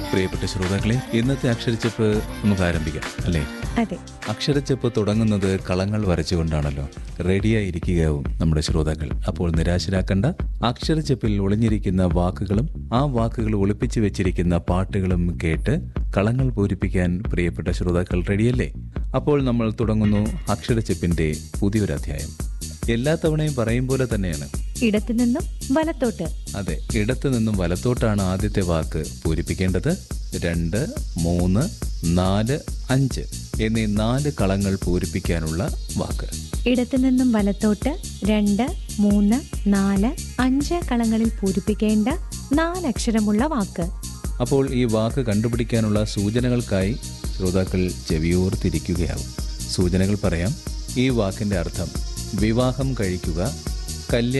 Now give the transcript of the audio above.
പ്രിയപ്പെട്ട ശ്രോതാക്കളെ ഇന്നത്തെ അക്ഷരച്ചെപ്പ് നമുക്ക് ആരംഭിക്കാം അല്ലേ അതെ അക്ഷരച്ചെപ്പ് തുടങ്ങുന്നത് കളങ്ങൾ വരച്ചുകൊണ്ടാണല്ലോ റെഡിയായിരിക്കുകയാവും നമ്മുടെ ശ്രോതാക്കൾ അപ്പോൾ നിരാശരാക്കണ്ട അക്ഷരച്ചെപ്പിൽ ഒളിഞ്ഞിരിക്കുന്ന വാക്കുകളും ആ വാക്കുകൾ ഒളിപ്പിച്ചു വെച്ചിരിക്കുന്ന പാട്ടുകളും കേട്ട് കളങ്ങൾ പൂരിപ്പിക്കാൻ പ്രിയപ്പെട്ട ശ്രോതാക്കൾ റെഡിയല്ലേ അപ്പോൾ നമ്മൾ തുടങ്ങുന്നു അക്ഷരച്ചെപ്പിന്റെ പുതിയൊരു അധ്യായം എല്ലാ തവണയും പറയും പോലെ തന്നെയാണ് ഇടത്തു നിന്നും വലത്തോട്ട് അതെ ഇടത്തു നിന്നും വലത്തോട്ടാണ് ആദ്യത്തെ വാക്ക് പൂരിപ്പിക്കേണ്ടത് രണ്ട് മൂന്ന് നാല് അഞ്ച് എന്നീ നാല് കളങ്ങൾ പൂരിപ്പിക്കാനുള്ള വാക്ക് ഇടത്തു നിന്നും വലത്തോട്ട് രണ്ട് മൂന്ന് നാല് അഞ്ച് കളങ്ങളിൽ പൂരിപ്പിക്കേണ്ട നാലക്ഷരമുള്ള വാക്ക് അപ്പോൾ ഈ വാക്ക് കണ്ടുപിടിക്കാനുള്ള സൂചനകൾക്കായി ശ്രോതാക്കൾ ചെവിയോർത്തിരിക്കുകയാവും സൂചനകൾ പറയാം ഈ വാക്കിന്റെ അർത്ഥം വിവാഹം കഴിക്കുക കല്യാണം